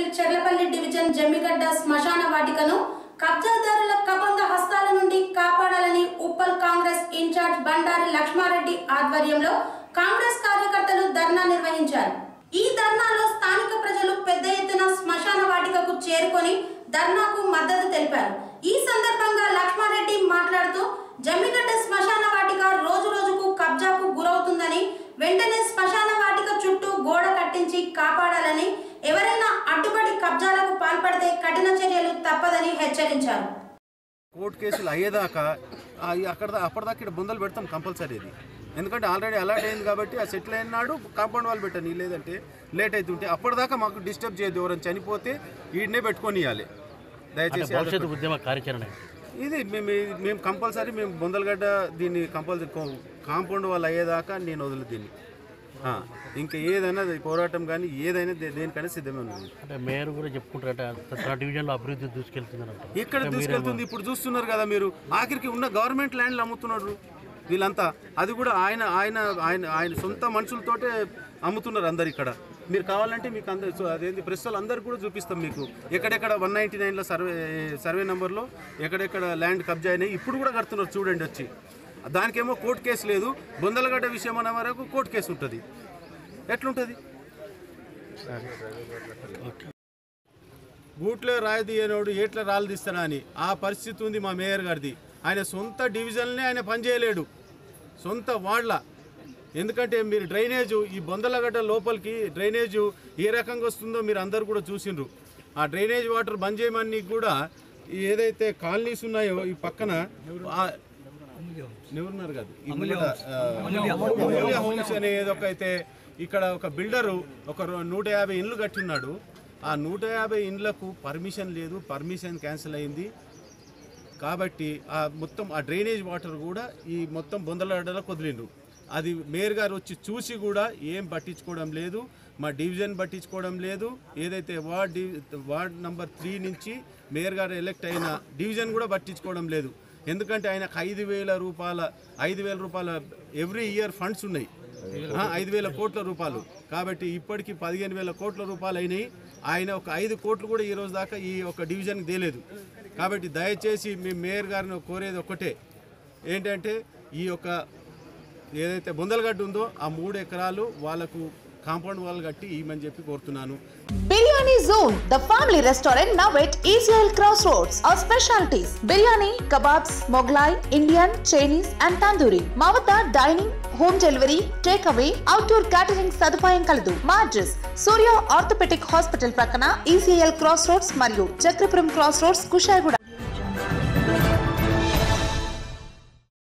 Circle Cherlapally division Jammigadda శ్మశాన వాటికను కబ్జాదారుల కబంధ హస్తాల నుండి కాపాడాలని ఉప్పల్ కాంగ్రెస్ ఇన్ఛార్జ్ బండారి లక్ష్మారెడ్డి ఆధ్వర్యంలో కాంగ్రెస్ కార్యకర్తలు ధర్నా నిర్వహించారు ఈ ధర్నాలో స్థానిక ప్రజలు పెద్ద ఎత్తున శ్మశాన వాటికకు చేరుకొని ధర్నాకు మద్దతు తెలిపారు ఈ సందర్భంగా లక్ష్మారెడ్డి మాట్లాడుతూ జమ్మిగడ్డ శ్మశాన వాటిక రోజు రోజుకు కబ్జాకు గురవుతుందని వెంటనే శ్మశాన వాటిక చుట్టూ గోడ కట్టించి కాపాడాలని ఎవరైనా అడ్డుపడి కబ్జాలకు పాల్పడితే కఠిన చర్యలు తప్పదని హెచ్చరించారు కోర్టు కేసులు అయ్యేదాకా ఆ, ఈ అక్కడ దా- అప్పటిదాకా ఇక్కడ బొందలు పెడతాం కంపల్సరీ ఇది ఎందుకంటే ఆల్రెడీ అలర్ట్ అయింది కాబట్టి ఆ సెటిల్ అయిన నాడు కాంపౌండ్ వాళ్ళు పెట్టండి లేదంటే లేట్ అవుతుంటే అప్పటిదాకా మాకు డిస్టర్బ్ చేయదు ఎవరైనా చనిపోతే వీడినే పెట్టుకొని ఇవ్వాలి దయచేసి భవిష్యత్తు ఉద్యమ కార్యాచరణ ఇది మేము మేము కంపల్సరీ మేము బొందలగడ్డ దీన్ని కంపల్సరీ కాంపౌండ్ వాళ్ళు అయ్యేదాకా నేను వదులు దీన్ని ఆ, ఇంకా ఏదైనా పోరాటం కానీ ఏదైనా దే- దేనికైనా సిద్ధమే ఉన్నది అంటే మేయర్ కూడా చెప్పుకుంటారట తన డివిజన్లో అభివృద్ధి దూసుకెళ్తుందనంట ఎక్కడ తీసుకెళ్తుంది ఇప్పుడు చూస్తున్నారు కదా మీరు ఆఖరికి ఉన్న గవర్నమెంట్ ల్యాండ్లు అమ్ముతున్నారు వీళ్ళంతా అది కూడా ఆయన ఆయన ఆయన ఆయన సొంత మనుషులతోటే అమ్ముతున్నారు అందరు ఇక్కడ మీరు కావాలంటే మీకు అందరు సో అదేంటి ప్రెస్ వాళ్ళు అందరు కూడా చూపిస్తాం మీకు ఎక్కడెక్కడ వన్ నైంటీ నైన్లో సర్వే సర్వే నెంబర్లో ఎక్కడెక్కడ ల్యాండ్ కబ్జా అయినాయి ఇప్పుడు కూడా కడుతున్నారు చూడండి వచ్చి దానికేమో కోర్టు కేసు లేదు బొందలగడ్డ విషయం అనే వరకు కోర్టు కేసు ఉంటుంది ఎట్లుంటుంది గూట్లో రాయి తీయనోడు ఏట్ల రాళ్ళు తీస్తానా అని ఆ పరిస్థితి ఉంది మా మేయర్ గారిది ఆయన సొంత డివిజన్నే ఆయన పనిచేయలేడు సొంత వార్డ్ల ఎందుకంటే మీరు డ్రైనేజు ఈ బొందలగడ్డ లోపలికి డ్రైనేజు ఏ రకంగా వస్తుందో మీరు అందరు కూడా చూసిండ్రు ఆ డ్రైనేజ్ వాటర్ బంద్ చేయమని కూడా ఈ ఏదైతే కాలనీస్ ఉన్నాయో ఈ పక్కన ఆ- ఎవరున్నారు కాదు ఈ ముంగట, ఆ, అమూల్య హోమ్స్ అనే ఏదో ఒక అయితే ఇక్కడ ఒక బిల్డరు ఒక రో- నూట యాభై ఇండ్లు కట్టున్నాడు ఆ నూట యాభై ఇండ్లకు పర్మిషన్ లేదు పర్మిషన్ క్యాన్సిల్ అయింది కాబట్టి ఆ మొత్తం ఆ డ్రైనేజ్ వాటర్ కూడా ఈ మొత్తం బొందలగడ్డలో వదిలిండ్రు అది మేయర్ గారు వచ్చి చూసి కూడా ఏం పట్టించుకోవడం లేదు మా డివిజన్ పట్టించుకోవడం లేదు ఏదైతే వార్డ్ డివి వార్డ్ నంబర్ త్రీ నుంచి మేయర్ గారు ఎలక్ట్ అయిన డివిజన్ కూడా పట్టించుకోవడం లేదు ఎందుకంటే ఆయనకు ఐదు వేల రూపాయల ఐదు వేల రూపాయల ఎవ్రీ ఇయర్ ఫండ్స్ ఉన్నాయి ఆ, ఐదు వేల కోట్ల రూపాయలు కాబట్టి ఇప్పటికి పదిహేను వేల కోట్ల రూపాయలు అయినాయి ఆయన ఒక ఐదు కోట్లు కూడా ఈ రోజు దాకా ఈ ఒక డివిజన్కి తేలేదు కాబట్టి దయచేసి మీ మేయర్ గారిని కోరేది ఒక్కటే ఏంటంటే ఈ యొక్క ఏదైతే బొందలగడ్డ ఉందో ఆ మూడు ఎకరాలు వాళ్ళకు కాంపౌండ్ వాళ్ళు కట్టి ఇవ్వమని చెప్పి కోరుతున్నాను Biryani Zone, the family restaurant now at ECL Crossroads. Our specialties biryani, kebabs, Moglai, Indian, Chinese, and tandoori. Mavata dining, home delivery, takeaway, outdoor catering సదుపాయం కలదు మా అడ్రస్ సూర్య ఆర్థోపెటిక్ హాస్పిటల్ ప్రక్కన ఈసీఎల్ క్రాస్ రోడ్స్ మరియు Chakrapuram cross roads Kushaiguda